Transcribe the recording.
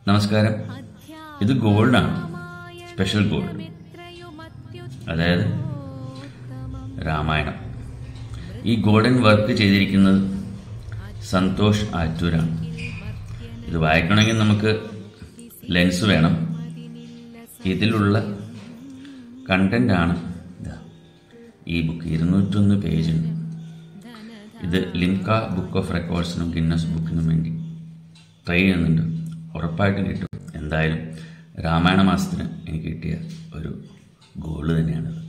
നമസ്കാരം ഇത് ഗോൾഡാണ് special gold അതായത് രാമായണം ഈ ഗോൾഡൻ വർക്ക് ചെയ്തിരിക്കുന്നത് സന്തോഷ് ആറ്റൂരാണ് ഇത് വായിക്കണമെങ്കിൽ നമുക്ക് ലെൻസ് വേണം ഇതിലുള്ള കണ്ടൻ്റാണ് ഇതാ ഈ ബുക്ക് ഇരുന്നൂറ്റൊന്ന് പേജുണ്ട് ഇത് ലിംക ബുക്ക് ഓഫ് റെക്കോർഡ്സിനും ഗിന്നസ് ബുക്കിനും വേണ്ടി ട്രൈ ചെയ്യുന്നുണ്ട് ഉറപ്പായിട്ടും കിട്ടും എന്തായാലും രാമായണ മാസത്തിന് എനിക്ക് കിട്ടിയ ഒരു ഗോള് തന്നെയാണിത്